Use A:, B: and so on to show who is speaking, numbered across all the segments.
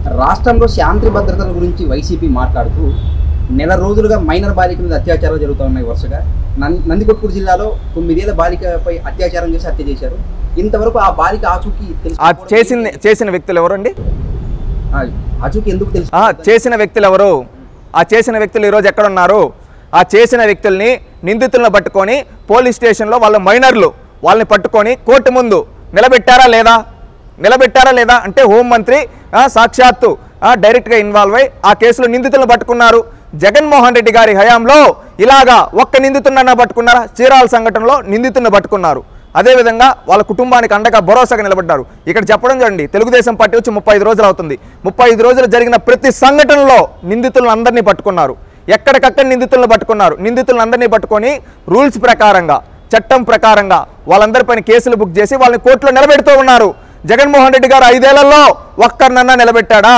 A: రాష్ట్రంలో శాంతి భద్రతల గురించి వైసీపీ మాట్లాడుతూ నెల రోజులుగా మైనర్ బాలికల మీద అత్యాచారాలు జరుగుతూ ఉన్నాయి వరుసగా నం- నందికొట్కూరు జిల్లాలో తొమ్మిదేళ్ల బాలికపై అత్యాచారం చేసి హత్య చేశారు ఇంతవరకు ఆ బాలిక ఆచూకీ
B: ఆ
A: తెలుసుకోకపోవడం
B: చేసిన చేసిన వ్యక్తులు ఎవరండి
A: ఆ ఆచూకీ ఎందుకు తెలుసు
B: ఆ చేసిన వ్యక్తులు ఎవరు ఆ చేసిన వ్యక్తులు ఈరోజు ఎక్కడ ఉన్నారు ఆ చేసిన వ్యక్తుల్ని నిందితులను పట్టుకొని పోలీస్ స్టేషన్లో వాళ్ళ మైనర్లు వాళ్ళని పట్టుకొని కోర్టు ముందు నిలబెట్టారా లేదా నిలబెట్టారా లేదా అంటే హోంమంత్రి ఆ, సాక్షాత్తు ఆ, డైరెక్ట్గా ఇన్వాల్వ్ అయి ఆ కేసులో నిందితులను పట్టుకున్నారు జగన్మోహన్ రెడ్డి గారి హయాంలో ఇలాగా ఒక్క నిందితుడినన్నా పట్టుకున్నారా చీరాల సంఘటనలో నిందితుడిని పట్టుకున్నారు అదేవిధంగా వాళ్ళ కుటుంబానికి అండగా భరోసాగా నిలబడ్డారు ఇక్కడ చెప్పడం చూడండి తెలుగుదేశం పార్టీ వచ్చి ముప్పై ఐదు రోజులు అవుతుంది ముప్పై ఐదు రోజులు జరిగిన ప్రతి సంఘటనలో నిందితులను అందరినీ పట్టుకున్నారు ఎక్కడికక్కడ నిందితులను పట్టుకున్నారు నిందితులను అందరినీ పట్టుకొని రూల్స్ ప్రకారంగా చట్టం ప్రకారంగా వాళ్ళందరిపైన కేసులు బుక్ చేసి వాళ్ళని కోర్టులో నిలబెడుతూ ఉన్నారు జగన్మోహన్ రెడ్డి గారు ఐదేళ్లలో ఒక్కరినన్నా నిలబెట్టాడా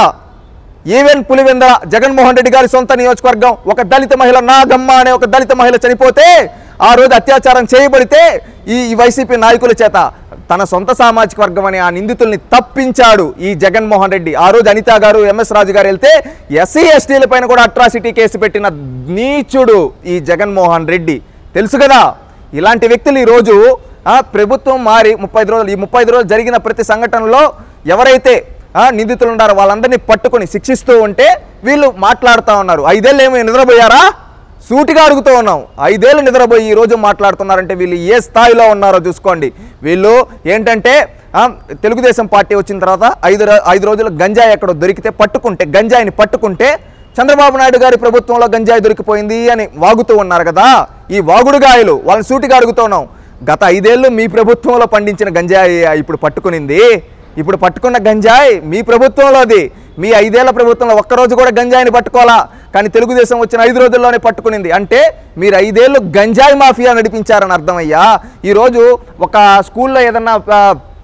B: ఈవెన్ పులివెందల జగన్మోహన్ రెడ్డి గారి సొంత నియోజకవర్గం ఒక దళిత మహిళ నాగమ్మ అనే ఒక దళిత మహిళ చనిపోతే ఆ రోజు అత్యాచారం చేయబడితే ఈ ఈ వైసీపీ నాయకుల చేత తన సొంత సామాజిక వర్గం అనే ఆ నిందితుల్ని తప్పించాడు ఈ జగన్మోహన్ రెడ్డి ఆ రోజు అనిత గారు ఎంఎస్ రాజు గారు వెళ్తే ఎస్సీ ఎస్టీల పైన కూడా అట్రాసిటీ కేసు పెట్టిన నీచుడు ఈ జగన్మోహన్ రెడ్డి తెలుసు కదా ఇలాంటి వ్యక్తులు ఈరోజు ఆ, ప్రభుత్వం మారి ముప్పై ఐదు రోజులు ఈ ముప్పై ఐదు రోజులు జరిగిన ప్రతి సంఘటనలో ఎవరైతే ఆ, నిందితులు ఉన్నారో వాళ్ళందరినీ పట్టుకొని శిక్షిస్తూ ఉంటే వీళ్ళు మాట్లాడుతూ ఉన్నారు ఐదేళ్ళు ఏమో నిద్రపోయారా సూటిగా అడుగుతూ ఉన్నాం ఐదేళ్ళు నిద్రపోయి ఈ రోజు మాట్లాడుతున్నారంటే వీళ్ళు ఏ స్థాయిలో ఉన్నారో చూసుకోండి వీళ్ళు ఏంటంటే ఆ, తెలుగుదేశం పార్టీ వచ్చిన తర్వాత ఐదు రో- ఐదు రోజులు గంజాయి ఎక్కడో దొరికితే పట్టుకుంటే గంజాయిని పట్టుకుంటే చంద్రబాబు నాయుడు గారి ప్రభుత్వంలో గంజాయి దొరికిపోయింది అని వాగుతూ ఉన్నారు కదా ఈ వాగుడుగాయలు వాళ్ళని సూటిగా అడుగుతున్నాం గత ఐదేళ్ళు మీ ప్రభుత్వంలో పండించిన గంజాయి ఇప్పుడు పట్టుకునింది ఇప్పుడు పట్టుకున్న గంజాయి మీ ప్రభుత్వంలోది మీ ఐదేళ్ల ప్రభుత్వంలో ఒక్కరోజు కూడా గంజాయిని పట్టుకోవాలా కానీ తెలుగుదేశం వచ్చిన ఐదు రోజుల్లోనే పట్టుకునింది అంటే మీరు ఐదేళ్ళు గంజాయి మాఫియా నడిపించారని అర్థమయ్యా ఈరోజు ఒక స్కూల్లో ఏదన్నా ఆ,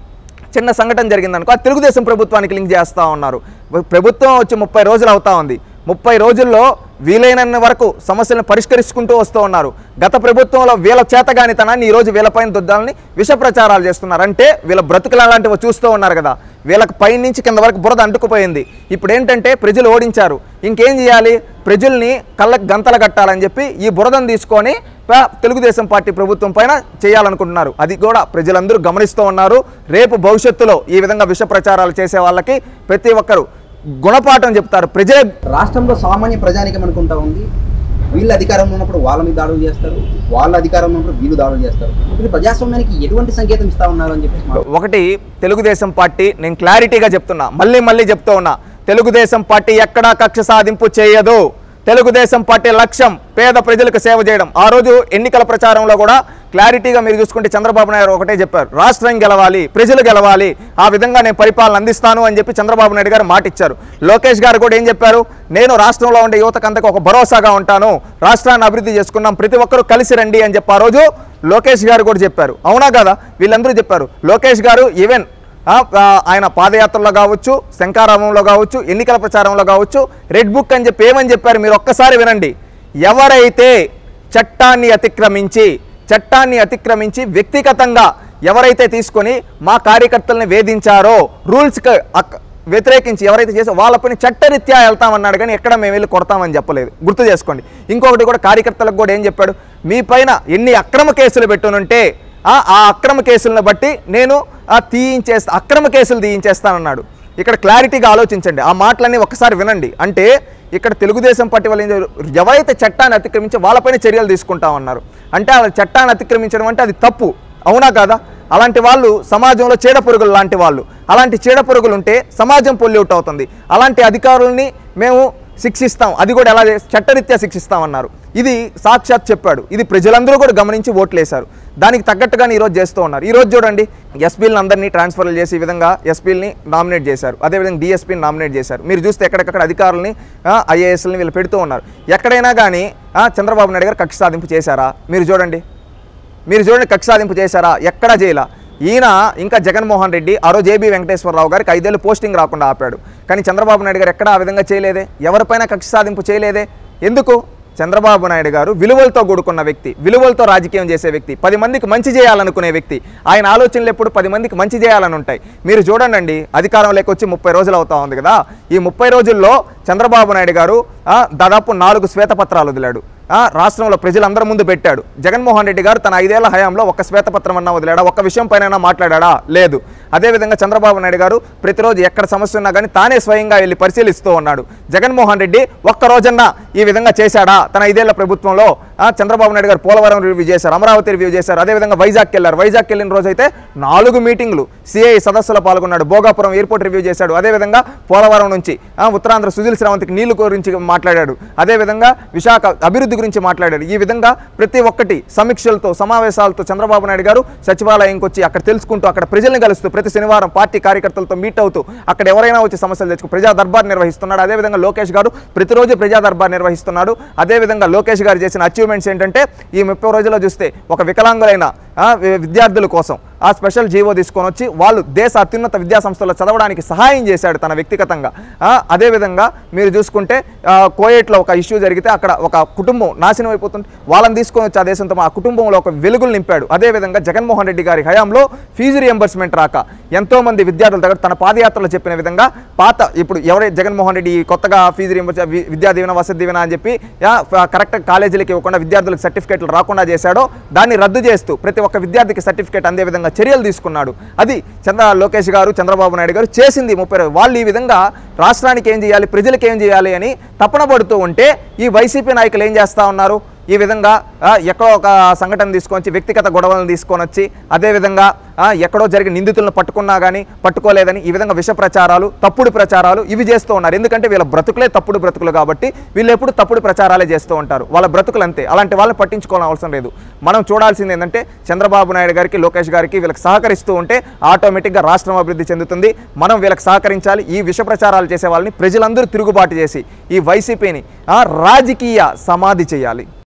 B: చిన్న సంఘటన జరిగిందనుకో అది తెలుగుదేశం ప్రభుత్వానికి లింక్ చేస్తూ ఉన్నారు ప్రభుత్వం వచ్చి ముప్పై రోజులు అవుతా ఉంది ముప్పై రోజుల్లో వీలైనన్ని వరకు సమస్యలను పరిష్కరించుకుంటూ వస్తూ ఉన్నారు గత ప్రభుత్వంలో వీళ్ళ చేతగానితనాన్ని ఈరోజు వీళ్ళపైన దుద్దాలని విష ప్రచారాలు చేస్తున్నారు అంటే వీళ్ళ బ్రతుకులు అలాంటివి చూస్తూ ఉన్నారు కదా వీళ్ళకి పైనుంచి కింద వరకు బురద అంటుకుపోయింది ఇప్పుడు ఏంటంటే ప్రజలు ఓడించారు ఇంకేం చేయాలి ప్రజల్ని కళ్ళకి గంతలు కట్టాలని చెప్పి ఈ బురదను తీసుకొని ప- తెలుగుదేశం పార్టీ ప్రభుత్వం పైన చేయాలనుకుంటున్నారు అది కూడా ప్రజలందరూ గమనిస్తూ ఉన్నారు రేపు భవిష్యత్తులో ఈ విధంగా విష ప్రచారాలు చేసే వాళ్ళకి ప్రతి ఒక్కరు గుణపాఠం చెప్తారు ప్రజలే
A: రాష్ట్రంలో సామాన్య ప్రజానికం అనుకుంటా ఉంది వీళ్ళు అధికారంలో ఉన్నప్పుడు వాళ్ళ మీద దాడులు చేస్తారు వాళ్ళ అధికారంలో ఉన్నప్పుడు వీళ్ళు దాడులు చేస్తారు ఇది ప్రజాస్వామ్యానికి ఎటువంటి సంకేతం ఇస్తా ఉన్నారు అని చెప్పేసి మా-
B: ఒకటి తెలుగుదేశం పార్టీ నేను క్లారిటీగా చెప్తున్నా మళ్ళీ మళ్ళీ చెప్తూ ఉన్నా తెలుగుదేశం పార్టీ ఎక్కడా కక్ష సాధింపు చేయదు తెలుగుదేశం పార్టీ లక్ష్యం పేద ప్రజలకు సేవ చేయడం ఆ రోజు ఎన్నికల ప్రచారంలో కూడా క్లారిటీగా మీరు చూసుకుంటే చంద్రబాబు నాయుడు ఒకటే చెప్పారు రాష్ట్రం గెలవాలి ప్రజలు గెలవాలి ఆ విధంగా నేను పరిపాలన అందిస్తాను అని చెప్పి చంద్రబాబు నాయుడు గారు మాట ఇచ్చారు లోకేష్ గారు కూడా ఏం చెప్పారు నేను రాష్ట్రంలో ఉండే యువతకంతకు ఒక భరోసాగా ఉంటాను రాష్ట్రాన్ని అభివృద్ధి చేసుకున్నాం ప్రతి ఒక్కరూ కలిసి రండి అని చెప్పి ఆ రోజు లోకేష్ గారు కూడా చెప్పారు అవునా కదా వీళ్ళందరూ చెప్పారు లోకేష్ గారు ఈవెన్ ఆ, ఆ, ఆయన పాదయాత్రలో కావచ్చు శంకారామంలో కావచ్చు ఎన్నికల ప్రచారంలో కావచ్చు రెడ్ బుక్ అని చెప్పి ఏమని చెప్పారు మీరు ఒక్కసారి వినండి ఎవరైతే చట్టాన్ని అతిక్రమించి చట్టాన్ని అతిక్రమించి వ్యక్తిగతంగా ఎవరైతే తీసుకొని మా కార్యకర్తల్ని వేధించారో రూల్స్ వ్యతిరేకించి ఎవరైతే చేసో వాళ్ళపైన చట్టరీత్యా వెళ్తామన్నాడు కానీ ఎక్కడ మేము వెళ్ళి కొడతామని చెప్పలేదు గుర్తు చేసుకోండి ఇంకొకటి కూడా కార్యకర్తలకు కూడా ఏం చెప్పాడు మీ పైన ఎన్ని అక్రమ కేసులు పెట్టునుంటే ఆ ఆ అక్రమ కేసులను బట్టి నేను ఆ తీయించేస్తా అక్రమ కేసులు తీయించేస్తానన్నాడు ఇక్కడ క్లారిటీగా ఆలోచించండి ఆ మాటలన్నీ ఒకసారి వినండి అంటే ఇక్కడ తెలుగుదేశం పార్టీ వాళ్ళు ఏం చేశారు? ఎవరైతే చట్టాన్ని అతిక్రమించి వాళ్ళపైన చర్యలు తీసుకుంటామన్నారు అంటే ఆ చట్టాన్ని అతిక్రమించడం అంటే అది తప్పు అవునా కాదా అలాంటి వాళ్ళు సమాజంలో చీడపురుగులు లాంటి వాళ్ళు అలాంటి చీడపురుగులు ఉంటే సమాజం పొల్యూట్ అవుతుంది అలాంటి అధికారుల్ని మేము శిక్షిస్తాం అది కూడా ఎలా చేస్- చట్టరీత్యా శిక్షిస్తామన్నారు ఇది సాక్షాత్ చెప్పాడు ఇది ప్రజలందరూ కూడా గమనించి ఓట్లేశారు దానికి తగ్గట్టుగానే ఈరోజు చేస్తూ ఉన్నారు ఈ రోజు చూడండి ఎస్పీలను అందరినీ ట్రాన్స్ఫర్లు చేసి ఈ విధంగా ఎస్పీలని నామినేట్ చేశారు అదేవిధంగా డిఎస్పీని నామినేట్ చేశారు మీరు చూస్తే ఎక్కడెక్కడ అధికారులని ఐఏఎస్ని వీళ్ళు పెడుతూ ఉన్నారు ఎక్కడైనా కానీ ఆ, చంద్రబాబు నాయుడు గారు కక్ష సాధింపు చేశారా మీరు చూడండి మీరు చూడండి కక్ష సాధింపు చేశారా ఎక్కడా చేయలా ఈయన ఇంకా జగన్మోహన్ రెడ్డి ఆ రోజు ఏబీ వెంకటేశ్వరరావు గారికి ఐదేళ్ళు పోస్టింగ్ రాకుండా ఆపాడు కానీ చంద్రబాబు నాయుడు గారు ఎక్కడా ఆ విధంగా చేయలేదే ఎవరిపైన కక్ష సాధింపు చేయలేదే ఎందుకు చంద్రబాబు నాయుడు గారు విలువలతో కూడుకున్న వ్యక్తి విలువలతో రాజకీయం చేసే వ్యక్తి పది మందికి మంచి చేయాలనుకునే వ్యక్తి ఆయన ఆలోచనలు ఎప్పుడు పది మందికి మంచి చేయాలని ఉంటాయి మీరు చూడండి అధికారంలోకి వచ్చి ముప్పై రోజులు అవుతా ఉంది కదా ఈ ముప్పై రోజుల్లో చంద్రబాబు నాయుడు గారు ఆ, దాదాపు నాలుగు శ్వేతపత్రాలు వదిలాడు ఆ, రాష్ట్రంలో ప్రజలందరి ముందు పెట్టాడు జగన్మోహన్ రెడ్డి గారు తన ఐదేళ్ల హయాంలో ఒక శ్వేతపత్రం అన్నా వదిలాడా ఒక్క విషయం పైన మాట్లాడా లేదు అదేవిధంగా చంద్రబాబు నాయుడు గారు ప్రతిరోజు ఎక్కడ సమస్య ఉన్నా కానీ తానే స్వయంగా వెళ్ళి పరిశీలిస్తూ ఉన్నాడు జగన్మోహన్ రెడ్డి ఒక్క రోజన్నా ఈ విధంగా చేశాడా తన ఐదేళ్ల ప్రభుత్వంలో ఆ, చంద్రబాబు నాయుడు గారు పోలవరం రివ్యూ చేశారు అమరావతి రివ్యూ చేశారు అదేవిధంగా వైజాగ్కి వెళ్ళారు వైజాగ్కి వెళ్ళిన రోజైతే నాలుగు మీటింగ్లు సిఐ సదస్సులో పాల్గొన్నాడు భోగాపురం ఎయిర్పోర్ట్ రివ్యూ చేశాడు అదేవిధంగా పోలవరం నుంచి ఆ, ఉత్తరాంధ్ర సుజీల్ శ్రావంతికి నీళ్లు గురించి మాట్లాడాడు అదేవిధంగా విశాఖ అభివృద్ధి గురించి మాట్లాడాడు ఈ విధంగా ప్రతి ఒక్కటి సమీక్షలతో సమావేశాలతో చంద్రబాబు నాయుడు గారు సచివాలయంకి వచ్చి అక్కడ తెలుసుకుంటూ అక్కడ ప్రజల్ని కలుస్తూ ప్రతి శనివారం పార్టీ కార్యకర్తలతో మీట్ అవుతూ అక్కడ ఎవరైనా వచ్చి సమస్యలు తెచ్చుకో ప్రజా దర్బార్ నిర్వహిస్తున్నాడు అదేవిధంగా లోకేష్ గారు ప్రతిరోజు ప్రజా దర్బార్ నిర్వహిస్తున్నాడు అదేవిధంగా లోకేష్ గారు చేసిన అచీవ్మెంట్స్ ఏంటంటే ఈ ముప్పై రోజుల్లో చూస్తే ఒక వికలాంగులైన ఆ, వి- విద్యార్థుల కోసం ఆ స్పెషల్ జీవో తీసుకొని వచ్చి వాళ్ళు దేశ అత్యున్నత విద్యా సంస్థల్లో చదవడానికి సహాయం చేశాడు తన వ్యక్తిగతంగా ఆ, అదేవిధంగా మీరు చూసుకుంటే ఆ, కోయేట్లో ఒక ఇష్యూ జరిగితే అక్కడ ఒక కుటుంబం నాశనం అయిపోతుంది వాళ్ళని తీసుకొని వచ్చి ఆ దేశంతో ఆ కుటుంబంలో ఒక వెలుగులు నింపాడు అదేవిధంగా జగన్మోహన్ రెడ్డి గారి హయాంలో ఫీజు రియంబర్స్మెంట్ రాక ఎంతో మంది విద్యార్థుల దగ్గర తన పాదయాత్రలో చెప్పిన విధంగా పాత ఇప్పుడు ఎవరైతే జగన్మోహన్ రెడ్డి ఈ కొత్తగా ఫీజు రియంబర్స్ వి- విద్యా దీవెన వసతి దీవెన అని చెప్పి యా, ఫ- కరెక్ట్ కాలేజీలకు ఇవ్వకుండా విద్యార్థులకు సర్టిఫికేట్లు రాకుండా చేశాడో దాన్ని రద్దు చేస్తూ ప్రతి ఒక్క విద్యార్థికి సర్టిఫికేట్ అందే విధంగా చర్యలు తీసుకున్నాడు అది చంద్ర లోకేష్ గారు చంద్రబాబు నాయుడు గారు చేసింది ముప్పై రోజులు. వాళ్ళు ఈ విధంగా రాష్ట్రానికి ఏం చేయాలి ప్రజలకు ఏం చేయాలి అని తపన పడుతూ ఉంటే ఈ వైసీపీ నాయకులు ఏం చేస్తా ఉన్నారు ఈ విధంగా ఆ, ఎక్కడో ఒక సంఘటన తీసుకొని వచ్చి వ్యక్తిగత గొడవలను తీసుకొని వచ్చి అదేవిధంగా ఆ, ఎక్కడో జరిగిన నిందితులను పట్టుకున్నా కానీ పట్టుకోలేదని ఈ విధంగా విష ప్రచారాలు తప్పుడు ప్రచారాలు ఇవి చేస్తూ ఉన్నారు ఎందుకంటే వీళ్ళ బ్రతుకులే తప్పుడు బ్రతుకులు కాబట్టి వీళ్ళు ఎప్పుడు తప్పుడు ప్రచారాలే చేస్తూ ఉంటారు వాళ్ళ బ్రతుకులు అంతే అలాంటి వాళ్ళని పట్టించుకోవాల్సిన అవసరం లేదు మనం చూడాల్సింది ఏంటంటే చంద్రబాబు నాయుడు గారికి లోకేష్ గారికి వీళ్ళకి సహకరిస్తూ ఉంటే ఆటోమేటిక్గా రాష్ట్రం అభివృద్ధి చెందుతుంది మనం వీళ్ళకి సహకరించాలి ఈ విష ప్రచారాలు చేసే వాళ్ళని ప్రజలందరూ తిరుగుబాటు చేసి ఈ వైసీపీని రాజకీయ సమాధి చేయాలి